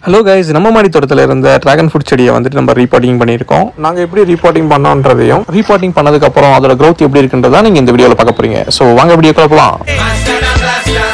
Hello guys நம்ம மாடி தோட்டத்தில் இருந்த டிராகன் ஃப்ரூட் செடியை வந்துட்டு நம்ம ரீபாட்டிங் பண்ணியிருக்கோம் நாங்கள் எப்படி ரீபாட்டிங் பண்ணோன்றதையும் ரீபாட்டிங் பண்ணதுக்கப்புறம் அதோட growth எப்படி இருக்குன்றதா நீங்கள் இந்த வீடியோவில் பார்க்க போறீங்க ஸோ வாங்க வீடியோ போகலாம் Master and Blaster.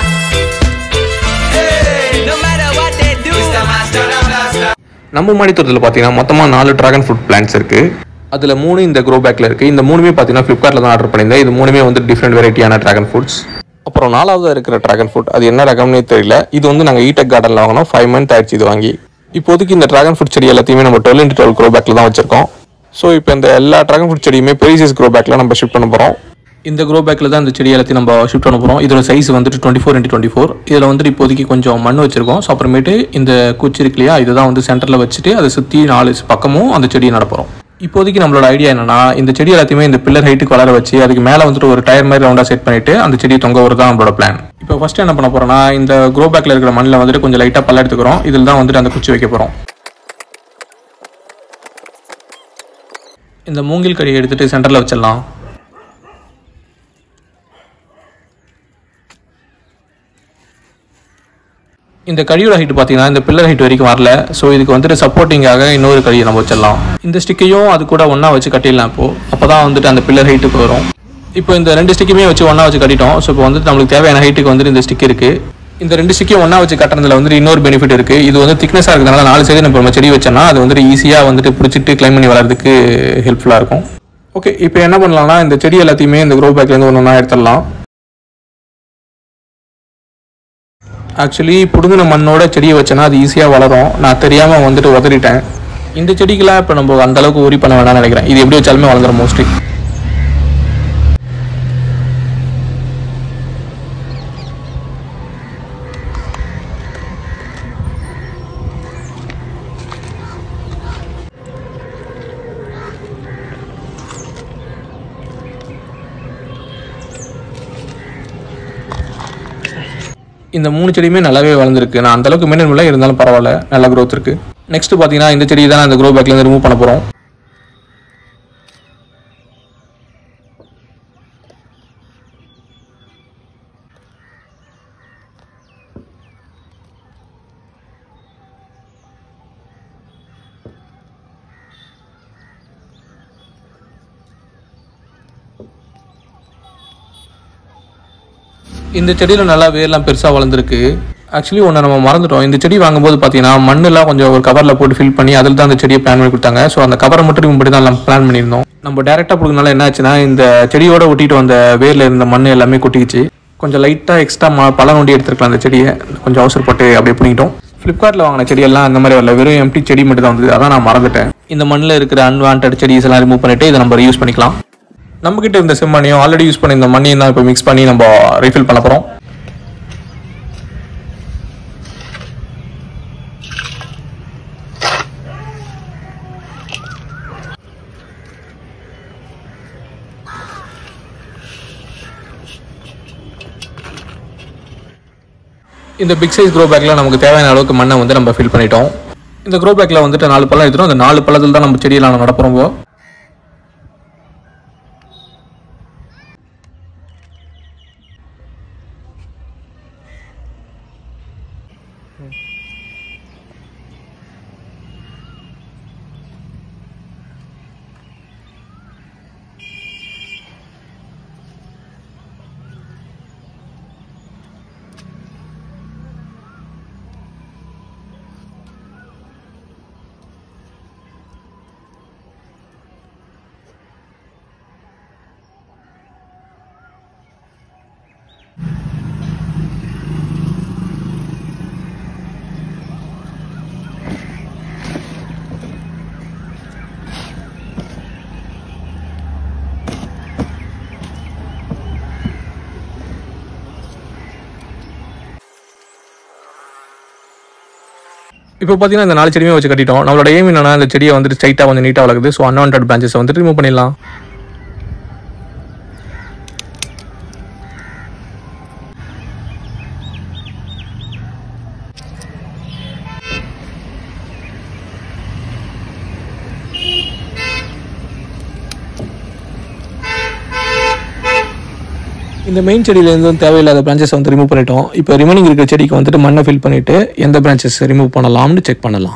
Hey, no matter what they do, Mr. Master and Blaster. நம்ம மாடி தோட்டத்தில் பார்த்தீங்கன்னா மொத்தமாக நாலு டிராகன் ஃப்ரூட் பிளான்ஸ் இருக்குது அதில் மூணு இந்த க்ரோ பேக்கில் இருக்குது இந்த மூணுமே பார்த்தீங்கன்னா ஃப்ளிப்கார்ட்டில் தான் ஆர்டர் பண்ணியிருந்தேன் இது மூணுமே வந்து டிஃப்ரெண்ட் வெரைட்டியான டிராகன் ஃப்ரூட்ஸ் அப்புறம் நாலாவது இருக்கிற டிராகன் ஃப்ரூட் அது என்ன ரகம்னே தெரியல இது வந்து நாங்கள் ஈடெக் கார்டனில் வாங்கினோம் ஃபைவ் மந்த் ஆயிடுச்சு இது வாங்கி இப்போதைக்கு இந்த டிராகன் ஃப்ரூட் செடி எல்லாத்தையுமே நம்ம டுவெல் இன்ட்டு டுவெல் க்ரோ பேக்கில் தான் வச்சிருக்கோம் ஸோ இப்போ இந்த எல்லா டிராகன் ஃப்ரூட் செடியுமே பெரிய சைஸ் க்ரோ பேக்கில் நம்ம ஷிஃப்ட் பண்ண போகிறோம் இந்த க்ரோ பேக்கில் தான் இந்த செடி எல்லாத்தையும் நம்ம ஷிஃப்ட் பண்ண போகிறோம் இதோட சைஸ் வந்துட்டு twenty four into twenty four இதில் வந்துட்டு இப்போதைக்கு கொஞ்சம் மண் வச்சிருக்கோம் ஸோ அப்புறமேட்டு இந்த குச்சி இருக்கு இல்லையா இதுதான் வந்து சென்டரில் வச்சுட்டு அதை சுற்றி நாலு பக்கமும் அந்த செடியை நடப்போம் இப்போதைக்கு நம்மளோட ஐடியா என்னன்னா இந்த செடி எல்லாத்தையுமே இந்த பில்லர் ஹைட்டுக்கு வளர வச்சு அதுக்கு மேலே வந்துட்டு ஒரு டயர் மாதிரி ரவுண்டாக செட் பண்ணிட்டு அந்த செடியை தொங்க வரது தான் நம்மளோட பிளான் இப்போ ஃபர்ஸ்ட் என்ன பண்ண போறோம்னா இந்த க்ரோ பேக்கில் இருக்கிற மண்ணில் வந்துட்டு கொஞ்சம் லைட்டாக பல்ல எடுத்துக்கிறோம் இதில் தான் வந்துட்டு அந்த குச்சி வைக்க போகிறோம் இந்த மூங்கில் கடியை எடுத்துட்டு சென்டரில் வச்சிடலாம் இந்த கழியோட ஹைட் பார்த்தீங்கன்னா இந்த பில்லர் ஹைட் வரைக்கும் வரல ஸோ இதுக்கு வந்துட்டு சப்போர்ட்டிங்காக இன்னொரு கழியை நம்ம வச்சிடலாம் இந்த ஸ்டிக்கையும் அது கூட ஒன்றா வச்சு கட்டிடலாம் இப்போ அப்போ தான் வந்துட்டு அந்த பில்லர் ஹைட்டுக்கு வரும் இப்போ இந்த ரெண்டு ஸ்டிக்குமே வச்சு ஒன்றா வச்சு கட்டிட்டோம் ஸோ இப்போ வந்துட்டு நம்மளுக்கு தேவையான ஹைட்டுக்கு வந்துட்டு இந்த ஸ்டிக் இருக்குது இந்த ரெண்டு ஸ்டிக்கையும் ஒன்றா வச்சு கட்டுறதுல வந்துட்டு இன்னொரு பெனிஃபிட் இருக்குது இது வந்து திக்னஸாக இருக்கிறதுனால நாலு சைடு நம்ம செடி வச்சோம்னா அது வந்துட்டு ஈஸியாக வந்துட்டு பிடிச்சிட்டு கிளைம் பண்ணி வளர்றதுக்கு ஹெல்ப்ஃபுல்லாக இருக்கும் ஓகே இப்போ என்ன பண்ணலாம்னா இந்த செடி எல்லாத்தையுமே இந்த க்ரோ பேக்லேருந்து ஒன்று ஒன்றா எடுத்துடலாம் ஆக்சுவலி புடுங்கின மண்ணோட செடியை வச்சேன்னா அது ஈஸியாக வளரும் நான் தெரியாமல் வந்துட்டு உதறிட்டேன் இந்த செடிக்கெல்லாம் இப்போ நம்ம அந்த அளவுக்கு உரி பண்ண வேணாம்னு நினைக்கிறேன் இது எப்படி வச்சாலுமே வளர்ந்துரும் மோஸ்ட்லி இந்த மூணு செடியுமே நல்லாவே வளர்ந்துருக்கு நான் அந்த அளவுக்கு மெயின்டைன் பண்ணல இருந்தாலும் பரவாயில்ல நல்ல growth இருக்கு நெக்ஸ்ட் பார்த்தீங்கன்னா இந்த செடி தான் அந்த க்ரோ பேக்லேருந்து ரிமூவ் பண்ண போகிறோம் இந்த செடியில் நல்லா வேர்லாம் பெருசாக வளர்ந்துருக்கு ஆக்சுவலி ஒன்று நம்ம மறந்துட்டோம் இந்த செடி வாங்கும்போது பார்த்தீங்கன்னா மண்ணெல்லாம் கொஞ்சம் ஒரு கவரில் போட்டு ஃபில் பண்ணி அதில் தான் அந்த செடியை பிளான் பண்ணி கொடுத்தாங்க ஸோ அந்த கவரை மட்டும் ரிமூவ் பண்ணி தான் நம்ம பிளான் பண்ணியிருந்தோம் நம்ம டேரெக்டாக கொடுக்கறதுனால என்ன ஆச்சுன்னா இந்த செடியோட ஒட்டிட்டு வந்த வேரில் இருந்த மண் எல்லாமே கொட்டிக்கிச்சு கொஞ்சம் லைட்டாக எக்ஸ்ட்ரா ம பழம் நோண்டி எடுத்துருக்கலாம் அந்த செடியை கொஞ்சம் அவசரப்பட்டு அப்படியே பண்ணிட்டோம் ஃப்ளிப்கார்ட்டில் வாங்கின செடியெல்லாம் அந்த மாதிரி வரல வெறும் எம்டி செடி மட்டும் தான் வந்தது அதான் நான் மறந்துட்டேன் இந்த மண்ணில் இருக்கிற அன்வான்ட் செடிஸ் எல்லாம் ரிமூவ் பண்ணிட்டு இதை நம்ம யூஸ் பண்ணிக்கலாம் நம்ம கிட்ட இருந்த செம்மண்ணையும் ஆல்ரெடி யூஸ் பண்ணி இந்த மண்ணையும் தான் இப்போ மிக்ஸ் பண்ணி நம்ம ரீஃபில் பண்ண போகிறோம் இந்த பிக் சைஸ் க்ரோ பேக்கில் நமக்கு தேவையான அளவுக்கு மண்ணை வந்து நம்ம ஃபில் பண்ணிட்டோம் இந்த க்ரோ பேக்கில் வந்துட்டு நாலு பழம் எடுத்துரும் அந்த நாலு பழத்தில் தான் நம்ம செடியெல்லாம் நடப்புறோம் இப்போ பார்த்தீங்கன்னா இந்த நாலு செடியுமே வச்சு கட்டிட்டோம் நம்மளோட எய்ம் என்னன்னா இந்த செடியை வந்துட்டு ஸ்ட்ரைட்டாக கொஞ்சம் நீட்டாக வளர்க்குது ஸோ அன்வான்ட் பிரான்ச்சஸ் வந்துட்டு ரிமூவ் பண்ணிடலாம் இந்த மெயின் செடியிலேருந்து தேவையில்லாத பிரான்ச்சஸ் வந்து ரிமூவ் பண்ணிட்டோம் இப்போ ரிமைனிங் இருக்கிற செடிக்கு வந்துட்டு மண்ணை ஃபில் பண்ணிவிட்டு எந்த பிரான்ச்சஸ் ரிமூவ் பண்ணலாம்னு செக் பண்ணலாம்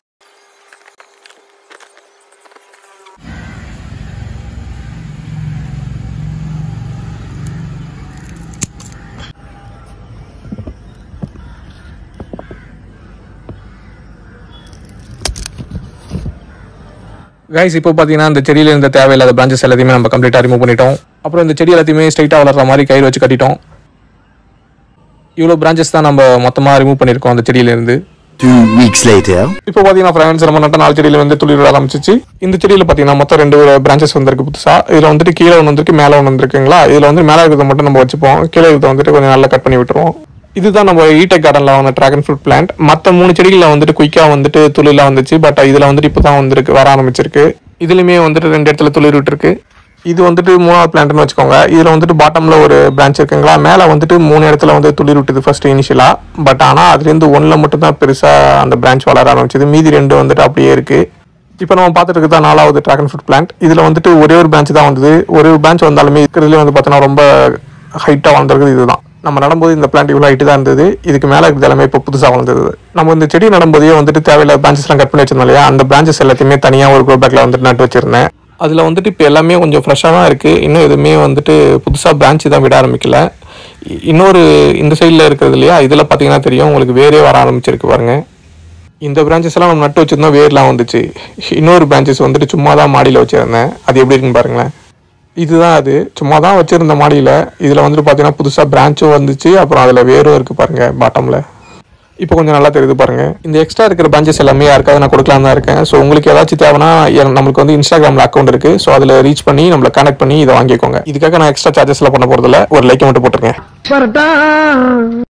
கைஸ் இப்போ பார்த்தீங்கன்னா இந்த செடியில் இருந்த தேவையில்லாத பிரான்ச்சஸ் எல்லாத்தையுமே நம்ம கம்ப்ளீட்டாக ரிமூவ் பண்ணிட்டோம் அப்புறம் இந்த செடி எல்லாத்தையுமே ஸ்ட்ரைட்டாக வளர்ற மாதிரி கயிறு வச்சு கட்டிட்டோம் இவ்வளோ பிரான்ச்சஸ் தான் நம்ம மொத்தமாக ரிமூவ் பண்ணியிருக்கோம் அந்த செடியிலேருந்து Two weeks later. இப்போ பார்த்தீங்கன்னா ஃப்ரெண்ட்ஸ் நம்ம நட்ட நாலு செடியில் வந்து துளிர் விட ஆரம்பிச்சிச்சு இந்த செடியில் பார்த்தீங்கன்னா மொத்தம் ரெண்டு பிரான்ச்சஸ் வந்திருக்கு புதுசாக இதில் வந்துட்டு கீழே ஒன்று வந்திருக்கு மேலே ஒன்று வந்திருக்குங்களா இதில் வந்து மேலே இருக்கிறத மட்டும் நம்ம வச்சுப்போம் கீழே இருக்கிறத வந்துட்டு கொஞ்சம் நல்லா கட் பண்ணி விட்டுருவோம் இதுதான் நம்ம ஈடெக் கார்டனில் வாங்கின ட்ராகன் ஃப்ரூட் பிளான்ட் மற்ற மூணு செடிகளில் வந்துட்டு குயிக்காக வந்துட்டு துளிர்லாம் வந்துச்சு பட் இதில் வந்துட்டு இப்போ தான் வந்திருக்கு வர ஆரம்பிச்சிருக்கு இதுலையுமே வந்துட்டு ரெண்டு இடத்துல துளிர் விட்டுருக்கு இது வந்துட்டு மூணாவது பிளான்ட்னு வச்சுக்கோங்க இதில் வந்துட்டு பாட்டமில் ஒரு பிரான்ச் இருக்குங்களா மேலே வந்துட்டு மூணு இடத்துல வந்து துளிர் விட்டுது ஃபர்ஸ்ட் இனிஷியலாக பட் ஆனால் அதுலேருந்து ஒன்றில் மட்டும் தான் பெருசாக அந்த பிரான்ச் வளர ஆரம்பிச்சது மீதி ரெண்டு வந்துட்டு அப்படியே இருக்குது இப்போ நம்ம பார்த்துட்டு இருக்கிறது நாலாவது ட்ராகன் ஃப்ரூட் பிளான்ட் இதில் வந்துட்டு ஒரே ஒரு பிரான்ச் தான் வந்தது ஒரு பிரான்ச் வந்தாலுமே இருக்கிறதுலே வந்து பார்த்தோன்னா ரொம்ப ஹைட்டாக வளர்ந்துருக்குது இதுதான் நம்ம நடும்போது இந்த பிளான்ட் இவ்வளோ ஹைட்டு தான் இருந்தது இதுக்கு மேலே இருக்கிறது எல்லாமே இப்போ புதுசாக வளர்ந்தது நம்ம இந்த செடி நடும்போதே வந்துட்டு தேவையில்லாத பிரான்ச்சஸ்லாம் கட் பண்ணி வச்சிருந்தோம் இல்லையா அந்த பிரான்ச்சஸ் எல்லாத்தையுமே தனியாக ஒரு க்ரோ பேக்கில் வந்துட்டு நட்டு வச்சிருந்தேன் அதில் வந்துட்டு இப்போ எல்லாமே கொஞ்சம் ஃப்ரெஷ்ஷாக தான் இருக்குது இன்னும் எதுவுமே வந்துட்டு புதுசாக பிரான்ச் தான் விட ஆரம்பிக்கல இ- இன்னொரு இந்த சைடில் இருக்கிறது இல்லையா இதில் பார்த்தீங்கன்னா தெரியும் உங்களுக்கு வேரே வர ஆரம்பிச்சிருக்கு பாருங்க இந்த பிரான்ச்சஸ் எல்லாம் நம்ம நட்டு வச்சிருந்தோம் வேர்லாம் வந்துச்சு இன்னொரு பிரான்ச்சஸ் வந்துட்டு சும்மா தான் மாடியில் வச்சிருந்தேன் அது எப்படி இருக்குன்னு பாருங்களேன் இதுதான் அது சும்மா தான் வச்சிருந்த மாடியில் இதில் வந்துட்டு பார்த்தீங்கன்னா புதுசாக பிரான்ச்சும் வந்துச்சு அப்புறம் அதில் வேரும் இருக்குது பாருங்க பாட்டமில் இப்போ கொஞ்சம் நல்லா தெரியுது பாருங்க இந்த எக்ஸ்ட்ரா இருக்கிற பிரான்ச்சஸ் எல்லாமே யாருக்காவது நான் கொடுக்கலாம் தான் இருக்கேன் ஸோ உங்களுக்கு ஏதாச்சும் தேவைன்னா என் நம்மளுக்கு வந்து இன்ஸ்டாகிராமில் அக்கௌண்ட் இருக்கு ஸோ அதில் ரீச் பண்ணி நம்மளை கனெக்ட் பண்ணி இதை வாங்கிக்கோங்க இதுக்காக நான் எக்ஸ்ட்ரா சார்ஜஸ்லாம் பண்ண போகிறதில்ல ஒரு லைக்கை மட்டும் போட்டுருங்க